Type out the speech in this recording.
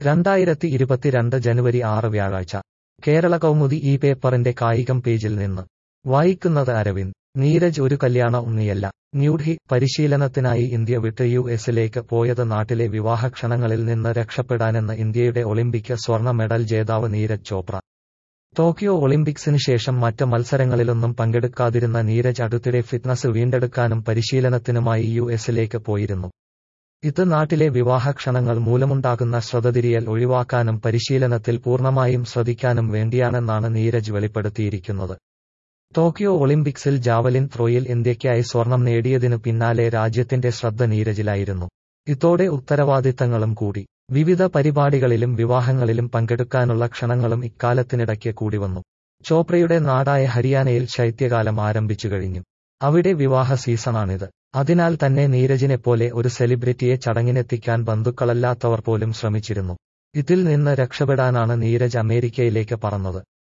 രണ്ടായിരത്തി ഇരുപത്തിരണ്ട് ജനുവരി ആറ് വ്യാഴാഴ്ച കേരള കൗമുദി ഈ പേപ്പറിന്റെ കായികം പേജിൽ നിന്ന് വായിക്കുന്നത് അരവിന്ദ് നീരജ് ഒരു കല്യാണ ഉണ്ണിയല്ല ന്യൂഡൽഹി പരിശീലനത്തിനായി ഇന്ത്യ വിട്ട് യു എസിലേക്ക് പോയത് നാട്ടിലെ വിവാഹക്ഷണങ്ങളിൽ നിന്ന് രക്ഷപ്പെടാനെന്ന് ഇന്ത്യയുടെ ഒളിമ്പിക് സ്വർണ്ണ മെഡൽ ജേതാവ് നീരജ് ചോപ്ര ടോക്കിയോ ഒളിമ്പിക്സിന് ശേഷം മറ്റ് മത്സരങ്ങളിലൊന്നും പങ്കെടുക്കാതിരുന്ന നീരജ് അടുത്തിടെ ഫിറ്റ്നസ് വീണ്ടെടുക്കാനും പരിശീലനത്തിനുമായി യു എസിലേക്ക് പോയിരുന്നു ഇത് നാട്ടിലെ വിവാഹക്ഷണങ്ങൾ മൂലമുണ്ടാകുന്ന ശ്രദ്ധതിരിയൽ ഒഴിവാക്കാനും പരിശീലനത്തിൽ പൂർണ്ണമായും ശ്രദ്ധിക്കാനും വേണ്ടിയാണെന്നാണ് നീരജ് വെളിപ്പെടുത്തിയിരിക്കുന്നത് ടോക്കിയോ ഒളിമ്പിക്സിൽ ജാവലിൻ ത്രോയിൽ ഇന്ത്യയ്ക്കായി സ്വർണം നേടിയതിനു പിന്നാലെ രാജ്യത്തിന്റെ ശ്രദ്ധ നീരജിലായിരുന്നു ഇതോടെ ഉത്തരവാദിത്തങ്ങളും കൂടി വിവിധ പരിപാടികളിലും വിവാഹങ്ങളിലും പങ്കെടുക്കാനുള്ള ക്ഷണങ്ങളും ഇക്കാലത്തിനിടയ്ക്ക് കൂടി വന്നു ചോപ്രയുടെ നാടായ ഹരിയാനയിൽ ശൈത്യകാലം ആരംഭിച്ചു കഴിഞ്ഞു അവിടെ വിവാഹ സീസണാണിത് അതിനാൽ തന്നെ നീരജിനെപ്പോലെ ഒരു സെലിബ്രിറ്റിയെ ചടങ്ങിനെത്തിക്കാൻ ബന്ധുക്കളല്ലാത്തവർ പോലും ശ്രമിച്ചിരുന്നു ഇതിൽ നിന്ന് രക്ഷപ്പെടാനാണ് നീരജ് അമേരിക്കയിലേക്ക് പറന്നത്